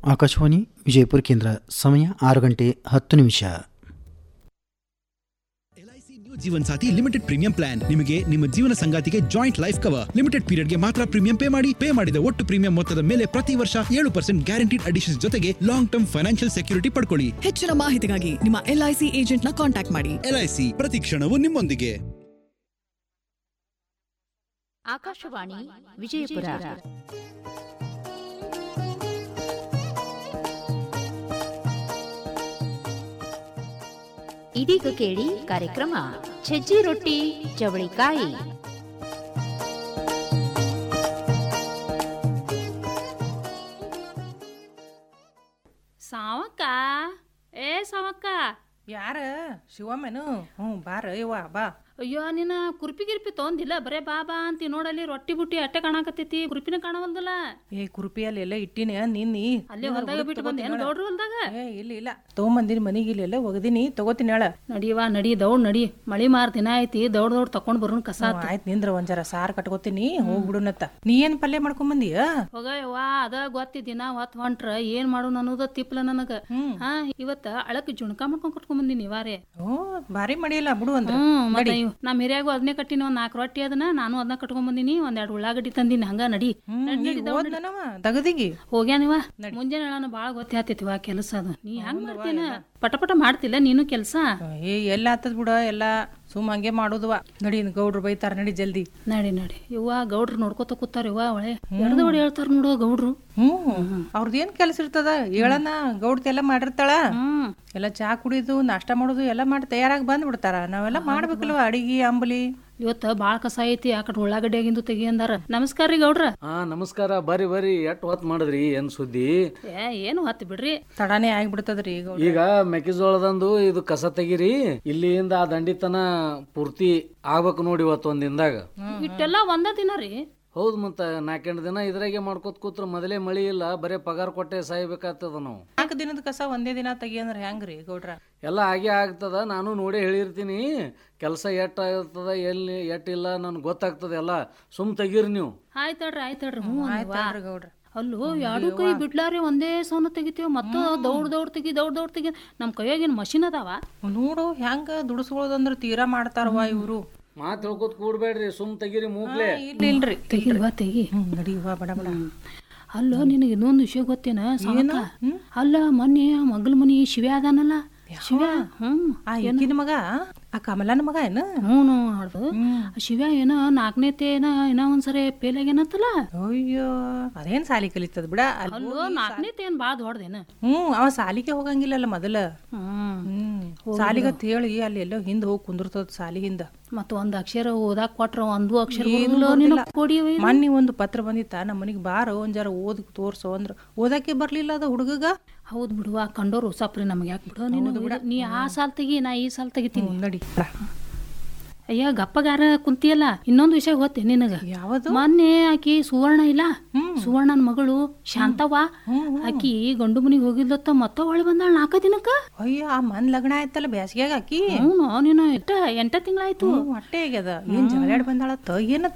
ಆಕಾಶವಾಣಿ ವಿಜಯಪುರ ಕೇಂದ್ರ ಸಮಯ ಆರು ಗಂಟೆ ಹತ್ತು ನಿಮಿಷ LIC new Jeevan Saathi limited premium plan ನಿಮಗೆ ನಿಮ್ಮ ಜೀವನ ಸಂಗಾತಿಗೆ ಜಾಯಿಂಟ್ ಲೈಫ್ ಕವರ್ ಲಿಮಿಟೆಡ್ ಪೀರಿಯಡ್ಗೆ ಮಾತ್ರ ಪ್ರೀಮಿಯಂ ಪೇ ಮಾಡಿ ಪೇ ಮಾಡಿದ ಒಟ್ಟು ಪ್ರೀಮಿಯಂ ಮೊತ್ತದ ಮೇಲೆ ಪ್ರತಿ ವರ್ಷ ಏಳು ಪರ್ಸೆಂಟ್ ಗ್ಯಾರಂಟಿಡ್ ಅಡಿಷನ್ ಜೊತೆಗೆ ಲಾಂಗ್ ಟರ್ಮ್ ಫೈನಾನ್ಷಿಯಲ್ ಸೆಕ್ಯೂರಿಟಿ ಪಡ್ಕೊಳ್ಳಿ ಹೆಚ್ಚಿನ ಮಾಹಿತಿಗಾಗಿ ನಿಮ್ಮ ಎಲ್ಐಸಿ ಏಜೆಂಟ್ನ ಕಾಂಟ್ಯಾಕ್ಟ್ ಮಾಡಿ ಎಲ್ಐಸಿ ಪ್ರತಿ ಕ್ಷಣವೂ ನಿಮ್ಮೊಂದಿಗೆ ಆಕಾಶವಾಣಿ ವಿಜಯಪುರ ಇದೀಗ ಕೇಳಿ ಕಾರ್ಯಕ್ರಮ ಸಜ್ಜಿ ರೊಟ್ಟಿ ಚವಳಿಕಾಯಿ ಸಾವಕ್ಕ ಏ ಸಾವಕ್ಕ ಯಾರ ಶಿವಮ್ಮನು ಹ್ಞೂ ಬಾರ ಯವ್ವ ಬಾ ಅಯ್ಯೋ ನಿನ್ನ ಕುರ್ಪಿ ಗಿರ್ಪಿ ತೊಂದಿಲ್ಲ ಬರೇ ಬಾ ಬಾ ಅಂತಿ ನೋಡಲ್ಲಿ ರೊಟ್ಟಿ ಬುಟ್ಟಿ ಅಟ್ಟೆ ಕಾಣಕತ್ತೈತಿ ಕುರ್ಪಿನ ಕಾಣವಲ್ದಲ್ಲ ಏ ಕುರುಪಿಯಲ್ಲಿ ಎಲ್ಲ ಇಟ್ಟಿನಿ ನಿನ್ನಿ ಅಲ್ಲೇ ಹೊಲ್ದಾಗ ಬಿಟ್ಟು ಬಂದ ಏನು ಗೌಡ್ರು ಹೊಲ್ದಾಗ ಏ ಇಲ್ಲ ಇಲ್ಲ ತೊಗೊಂಬಂದಿನಿ ಮನೆಗೆ ಇಲ್ಲೆಲ್ಲ ಒಗದಿನಿ ತಗೋತೀನಿ ಹೇಳ ನಡಿವಾ ನಡಿ ದೌಡ್ ನಡಿ ಮಳಿ ಮಾರ್ ದಿನ ಐತಿ ದೌಡ್ ದೌಡ್ ತಕೊಂಡ್ ಬರೋನ್ ಕಸ ಆತ್. ಆಯ್ತು ನಿಂದ್ರ ಒಂದ್ ಜರ ಸಾರ್ ಕಟ್ಕೋತೀನಿ ಹೋಗ್ಬಿಡುನತ್ತ ನೀ ಏನ್ ಪಲ್ಯ ಮಾಡ್ಕೊಂಬಂದಿಯ ಹೋಗಯ್ಯವ್ವ ಅದ ಗೊತ್ತಿ ದಿನ ಹೊತ್ ಹೊಂಟ್ರ ಏನ್ ಮಾಡು ಅನ್ನೋದ ತಿಪ್ಲ ನನಗ ಹಾ ಇವತ್ತ ಅಳಕ್ ಜುಣ್ಕ ಮಾಡ್ಕೊಂಡ್ ಕಟ್ಕೊಂಡ್ ಬಂದಿನಿ ವಾರೆ ಓ ಭಾರಿ ಮಾಡಿಯಲ್ಲ ಬಿಡು ಅಂದ್ರ ಹ್ಮ್ ಮತ್ತೆ ಇವ್ ನಮ್ ಹಿರಿಯಾಗು ಅದನ್ನೇ ಕಟ್ಟಿನಿ ಒಂದ್ ನಾಲ್ಕು ರೊಟ್ಟಿ ಅದನ್ನ ನಾನು ಅದನ್ನ ಕಟ್ಕೊಂಡ್ ಬಂದಿನಿ ಒಂದ್ ಎರಡು ಉಳ್ಳಾಗಡ್ಡಿ ತಂದಿನಿ ಹಂಗ ನಡಿ ನಡಿ, ನಡಿ, ದೌಡ್ ನಡಿ. ಹೋದ್ನವ ದಗದಿಗಿ ಹೋಗ್ಯಾನಿವ ಮುಂಜಾನೆ ನಾನು ಬಾಳ ಗೊತ್ತಾಗ್ತೈತಿವ ಕೆಲಸ ಅದು ನೀ ಹೆಂಗ್ ಮಾಡ್ತೀನ ಪಟ ಪಟ ಮಾಡ್ತಿಲ್ಲ ನೀನು ಕೆಲಸ ಏ ಎಲ್ಲ ಆತದ್ ಬಿಡ ಎಲ್ಲ ಸುಮ್ ಹಂಗೆ ಮಾಡುದವ ನಡಿ ಇನ್ ಗೌಡ್ರು ಬೈತಾರ ನಡಿ ಜಲ್ದಿ ನಡಿ ನಡಿ ಇವ್ವ ಗೌಡ್ರು ನೋಡ್ಕೊತ ಕೂತಾರ ಇವ್ವ ಒಳೆ ಎಡ್ದ ಹೊಡಿ ಹೇಳ್ತಾರ ನೋಡು ಗೌಡ್ರು ಹ್ಮ್ ಅವ್ರದ್ದು ಏನ್ ಕೆಲಸ ಇರ್ತದ ಹೇಳನ ಗೌಡ್ತಿ ಎಲ್ಲ ಮಾಡಿರ್ತಾಳ ಹ್ಮ್ ಎಲ್ಲ ಚಾ ಕುಡಿದು ನಾಷ್ಟ ಮಾಡೋದು ಎಲ್ಲ ಮಾಡಿ ತಯಾರಾಗಿ ಬಂದ್ ಬಿಡ್ತಾರ ನಾವೆಲ್ಲ ಮಾಡ್ಬೇಕಲ್ವ ಅಡಿಗೆ ಅಂಬಲಿ ಇವತ್ತ ಬಾಳ ಕಸ ಐತಿ ಆ ಕಡೆ ಉಳ್ಳಾಗಡ್ಡಿ ಆಗಿಂದು ತೆಗಿ ಅಂದಾರ ನಮಸ್ಕಾರ ರೀ ಗೌಡ್ರ ಹಾ ನಮಸ್ಕಾರ ಬರ್ರಿ ಬರ್ರಿ ಎಟ್ ಹೊತ್ ಮಾಡಿದ್ರಿ ಏನ್ ಸುದ್ದಿ ಏ ಏನು ಹತ್ತು ಬಿಡ್ರಿ ತಡಾನೇ ಆಗ್ಬಿಡ್ತದ್ರಿ ಈಗ ಈಗ ಮೆಕ್ಕೆಜೋಳದಂದು ಇದು ಕಸ ತೆಗಿರಿ ಇಲ್ಲಿಂದ ಆ ದಂಡಿತನ ಪೂರ್ತಿ ಆಗ್ಬೇಕು ನೋಡಿ ಇವತ್ತು ಒಂದ್ ದಿನದಾಗ ಇಟ್ಟೆಲ್ಲ ಒಂದ ದಿನ ರೀ ಹೌದ್ ಮತ್ತ ನಾಲ್ಕೆಂಟು ದಿನ ಇದ್ರಾಗೆ ಮಾಡ್ಕೋತ ಕೂತ್ರ ಮೊದಲೇ ಮಳಿ ಇಲ್ಲ ಬರೇ ಪಗಾರ ಕೊಟ್ಟೆ ಸಾಯ್ಬೇಕಾಗ್ತದ ನಾವು ನಾಲ್ಕು ದಿನದ ಕಸ ಒಂದೇ ದಿನ ತೆಗಿ ಅಂದ್ರೆ ಹೆಂಗ್ರಿ ಗೌಡ್ರ ಎಲ್ಲ ಹಾಗೆ ಆಗ್ತದ ನಾನು ನೋಡಿ ಹೇಳಿರ್ತೀನಿ ಕೆಲಸ ಎಟ್ ಆಗ್ತದ ಎಲ್ಲಿ ಎಟ್ ಇಲ್ಲ ನನ್ಗೆ ಗೊತ್ತಾಗ್ತದ ಎಲ್ಲ ಸುಮ್ ತೆಗೀರಿ ನೀವು ಆಯ್ತಳ್ರಿ ಆಯ್ತಳ್ರಿ ಹ್ಞೂ ಅಂದ್ವಾ. ಆಯ್ತಲ್ರಿ ಗೌಡ್ರ ಅಲ್ಲೂ ಎರಡು ಕೈ ಬಿಡ್ಲಾರಿ ಒಂದೇ ಸೌನ ತೆಗಿತೀವಿ ಮತ್ತ ದೌಡ್ ದೌಡ್ ತೆಗಿ ದೌಡ್ ದೌಡ್ ತೆಗಿ ನಮ್ ಕೈಯಾಗಿನ ಮಷಿನ್ ಅದಾವ ನೋಡು ಹೆಂಗ ದುಡಿಸ್ಕೊಳ್ಳೋದಂದ್ರ ತೀರಾ ಮಾಡ್ತಾರವ ಇವ್ರು ಮಾತು ಹೇಳ್ಕೊತ ಕೂಡ್ಬೇಡ್ರಿ ಸುಮ್ ತೆಗೀರಿ ಮೂಗ್ಲೆ ಇಲ್ಲ ಇಲ್ರಿ ತೆಗಿಲ್ವಾ ತೆಗಿ ಹ್ಮ್ ನಡಿಯುವ ಬಡ ಬಡ ಅಲ್ಲ ನಿನಗೆ ಇನ್ನೊಂದು ವಿಷಯ ಗೊತ್ತೇನ ಸಾಕ ಅಲ್ಲ ಮೊನ್ನೆ ಮಗ್ಳ ಮನಿ ಶಿವ ಅದಾನಲ್ಲ ಶಿವ ಹ್ಮ್ ಆ ಈಗಿನ ಮಗ ಆ ಕಮಲನ ಮಗ ಏನ ಹ್ಞೂ ನೋಡ್ದು ಶಿವ ಏನ ನಾಲ್ಕನೇತೆ ಏನ ಏನೋ ಒಂದ್ಸರಿ ಫೇಲ್ ಆಗ್ಯಾನತ್ತಲ್ಲ ಅಯ್ಯೋ ಅದೇನ್ ಸಾಲಿ ಕಲಿತದ ಬಿಡ ಅಲ್ಲಿ ಅಲ್ಲೋ ನಾಲ್ಕನೇತೆ ಏನ್ ಭಾಳ ದೊಡ್ಡದೇನ ಹ್ಮ್ ಅವ ಸಾಲಿಗೆ ಹೋಗಂಗಿಲ್ಲಲ್ಲ ಮೊದಲ ಹ್ಮ್ ಹ್ಮ್ ಸಾಲಿಗತ್ ಹೇಳಿ ಅಲ್ಲಿ ಎಲ್ಲೋ ಹಿಂದ್ ಹೋಗಿ ಕುಂದಿರ್ತದ ಸಾಲಿ ಹಿಂದ ಮತ್ತ ಒಂದ್ ಅಕ್ಷರ ಓದಾಕ್ ಕೊಟ್ರ ಒಂದು ಅಕ್ಷರ ಬರುದಿಲ್ಲ ನಿನಗ್ ಕೊಡಿ ಅವ ಏನು? ಮೊನ್ನೆ ಒಂದು ಪತ್ರ ಬಂದಿತ್ತ ನಮ್ಮ ಮನಿಗ್ ಬಾರೋ ಒಂದ್ ಜರ ಓದ್ ತೋರ್ಸೋ ಅಂದ್ರ ಓದಕ್ಕೆ ಬರ್ಲಿಲ್ಲ ಅದ ಹುಡುಗಗ ಹೌದ್ ಬಿಡುವ ಕಂಡೋರು ಸಪ್ರಿ ನಮಗೆ ಯಾಕೆ ಬಿಡು ನೀನು ನೀ ಆ ಸಾಲ್ ತೆಗಿ ನಾ ಈ ಸಾಲ್ ತೆಗಿತೀನಿ ನಡಿ ಅಯ್ಯ ಗಪ್ಪಗಾರ ಕುಂತಿಯಲ್ಲ ಇನ್ನೊಂದು ವಿಷಯ ಗೊತ್ತೇ ನಿನಗ ಯಾವದು ಮೊನ್ನೆ ಆಕಿ ಸುವರ್ಣ ಇಲ್ಲ ಸುವರ್ಣನ ಮಗಳು ಶಾಂತವ್ವ ಆಕಿ ಗಂಡು ಮನಿಗ್ ಹೋಗಿದ್ಲತ್ತ ಮತ್ತ ಹೊಳೆ ಬಂದಾಳ ನಾಲ್ಕ ದಿನಕ್ಕ ಅಯ್ಯ ಆ ಮನ್ ಲಗ್ನ ಆಯ್ತಲ್ಲ ಬ್ಯಾಸ್ಗ್ಯಾಗ ಆಕಿ ಹ್ಞೂ ನೀನು ಎಷ್ಟ ಎಂಟ ತಿಂಗಳಾಯ್ತು ಹ್ಮ್, ಹೊಟ್ಟೆ ಆಗ್ಯದ ಏನ್ ಜಗಳಾಡ್ ಬಂದಾಳತ್ತ ಏನ